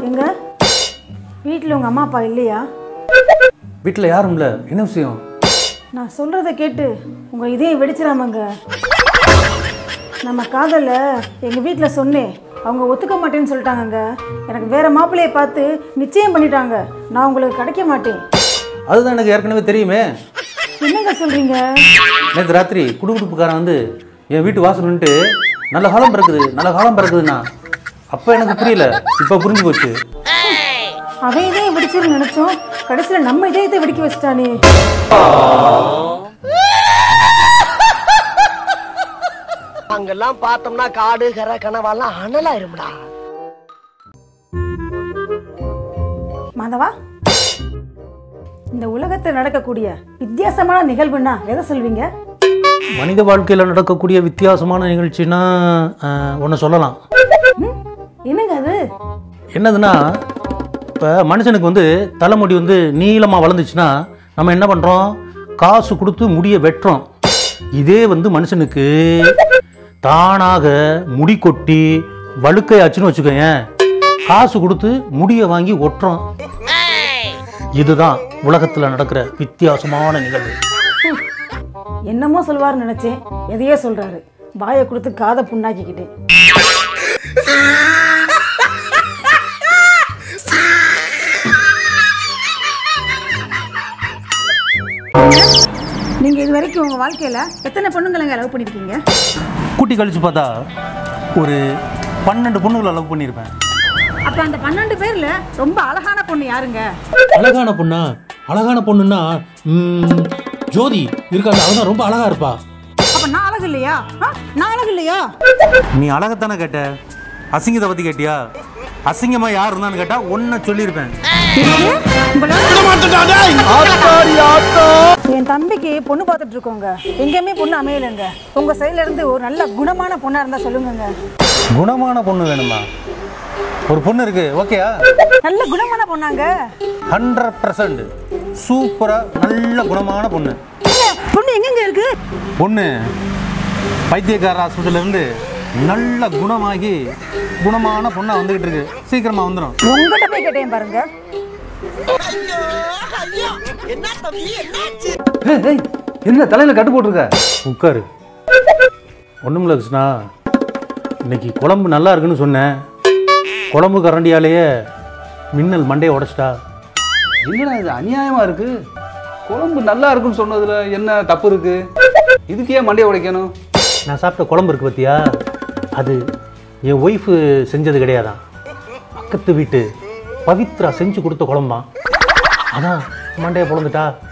எங்க வீட்டில் உங்கள் அம்மா அப்பா இல்லையா வீட்டில் யாரும் இல்லை என்ன விஷயம் நான் சொல்கிறத கேட்டு உங்கள் இதயம் வெடிச்சிடாமங்க நம்ம காதலில் எங்கள் வீட்டில் சொன்னேன் அவங்க ஒத்துக்க மாட்டேன்னு சொல்லிட்டாங்கங்க எனக்கு வேற மாப்பிள்ளையை பார்த்து நிச்சயம் பண்ணிட்டாங்க நான் உங்களுக்கு கிடைக்க மாட்டேன் அதுதான் எனக்கு ஏற்கனவே தெரியுமே என்னங்க சொல்கிறீங்க நேற்று ராத்திரி குடுகுடுப்புக்காரன் வந்து என் வீட்டு வாசல் நின்னுட்டு நல்ல காலம் பிறக்குது நல்ல காலம் பிறக்குதுன்னா அப்போ எனக்கு புரியல இப்போ புரிஞ்சு போச்சு அவன் இதயம் வெடிச்சிருன்னு நினச்சோம் கடைசியில் நம்ம இதயத்தை வெடிக்க வச்சிட்டானே அங்கெல்லாம் பார்த்தோம்னா காடு கரை கனவாலாம் அனலாயிரும்டா மாதவா இந்த உலகத்தில் நடக்கக்கூடிய வித்தியாசமான நிகழ்வுன்னா எதை சொல்வீங்க மனித வாழ்க்கையில் நடக்கக்கூடிய வித்தியாசமான நிகழ்ச்சின்னா ஒன்று சொல்லலாம் ம்? என்னங்க அது என்னதுன்னா இப்போ மனுஷனுக்கு வந்து தலைமுடி வந்து நீளமாக வளர்ந்துச்சுன்னா நம்ம என்ன பண்ணுறோம் காசு கொடுத்து முடியை வெட்டுறோம் இதே வந்து மனுஷனுக்கு தானாக முடி கொட்டி வழுக்கையாச்சுன்னு வச்சுக்கோயேன் காசு கொடுத்து முடியை வாங்கி ஒட்டுறோம் இதுதான் உலகத்தில் நடக்கிற வித்தியாசமான நிகழ்வு என்னமோ சொல்வாருன்னு நினைச்சேன் எதையோ சொல்றாரு வாயை கொடுத்து காதை புண்ணாக்கிக்கிட்டேன் நீங்க இது வரைக்கும் உங்க வாழ்க்கையில எத்தனை பொண்ணுங்களங்க லவ் பண்ணிருக்கீங்க கூட்டி கழிச்சு பார்த்தா ஒரு பன்னெண்டு பொண்ணுகளை லவ் பண்ணியிருப்பேன் அப்ப அந்த பன்னெண்டு பேர்ல ரொம்ப அழகான பொண்ணு யாருங்க அழகான பொண்ணா அழகான பொண்ணுன்னா ம், ஜோதி இருக்காது அவன் தான் ரொம்ப அழகா இருப்பா அப்ப நான் அழகு இல்லையா ஆ? நான் அழகு இல்லையா நீ அழகத்தானே கேட்ட அசிங்கத்தை பத்தி கேட்டியா அசிங்கமா யார் இருந்தான்னு கேட்டா ஒன்ன சொல்லியிருப்பேன் என் தம்பிக்கு பொண்ணு பார்த்துட்டு இருக்கோங்க எங்கேயுமே பொண்ணு அமையலைங்க உங்க சைடுல இருந்து ஒரு நல்ல குணமான பொண்ணா இருந்தா சொல்லுங்கங்க குணமான பொண்ணு வேணுமா ஒரு பொண்ணு இருக்கு ஓகேயா நல்ல குணமான பொண்ணாங்க ஹண்ட்ரட் பர்சன்ட் சூப்பரா நல்ல குணமான பொண்ணு ஏங்க, பொண்ணு எங்கெங்க இருக்கு பொண்ணு பைத்தியக்கார ஹாஸ்பிட்டல்ல இருந்து நல்ல குணமாகி குணமான பொண்ணா வந்துகிட்டு இருக்கு சீக்கிரமா வந்துடும் உங்ககிட்ட போய் கேட்டேன் பாருங்க என்ன தலையில கட்டு போட்டிருக்க உட்காரு ஒண்ணுமில்ல கிருஷ்ணா இன்னைக்கு குழம்பு நல்லா இருக்குன்னு சொன்னேன் குழம்பு கரண்டியாலேயே மின்னல் மண்டையை உடைச்சிட்டா என்னடா இது அநியாயமா இருக்கு குழம்பு நல்லா இருக்குன்னு சொன்னதுல என்ன தப்பு இருக்கு இதுக்கு ஏன் மண்டையை உடைக்கணும் நான் சாப்பிட்ட குழம்பு இருக்கு பார்த்தியா அது என் ஒய்ஃபு செஞ்சது கிடையாதான் பக்கத்து வீட்டு பவித்ரா செஞ்சு கொடுத்த குழம்பான் அதான் மண்டையை பொழந்துட்டா